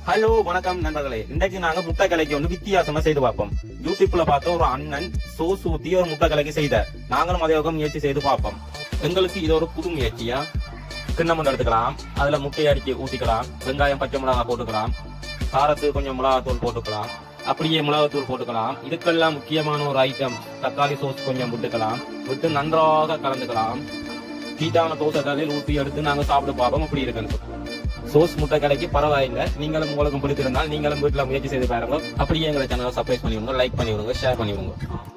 hello வணக்கம் நண்பர்களே இன்றைக்கு நாங்க முட்டை கலைக்கு ஒன்று வித்தியாசமா செய்து பார்ப்போம் யூடியூப்ல பார்த்த ஒரு அண்ணன் சோஸ் ஊத்தி ஒரு முட்டை கலைக்கு செய்த நாங்களும் அதே வகை முயற்சி செய்து பார்ப்போம் எங்களுக்கு இது ஒரு புது முயற்சியா கிண்ணம் ஒன்று எடுத்துக்கலாம் அதுல முட்டையை அடிச்சு ஊத்திக்கலாம் வெங்காயம் பச்சை மிளகாய் போட்டுக்கலாம் காரத்துக்கு கொஞ்சம் மிளகாத்தூள் போட்டுக்கலாம் அப்படியே மிளகாத்தூள் போட்டுக்கலாம் இதுக்கெல்லாம் முக்கியமான ஒரு ஐட்டம் தக்காளி சோஸ் கொஞ்சம் விட்டுக்கலாம் விட்டு நன்றாக கலந்துக்கலாம் ஹீட்டான தோசை தலையில் ஊற்றி எடுத்து நாங்க சாப்பிட்டு பார்ப்போம் அப்படி இருக்குன்னு சோஸ் முட்டை கடைக்கு பரவாயில்லை நீங்களும் உங்களுக்கும் பிடித்திருந்தால் நீங்களும் வீட்டுல முயற்சி செய்து பாருங்க அப்படியே எங்களை சேனலை சப்ஸ்கிரைப் பண்ணி விடுங்க லைக் பண்ணி விடுங்க ஷேர் பண்ணி விடுங்க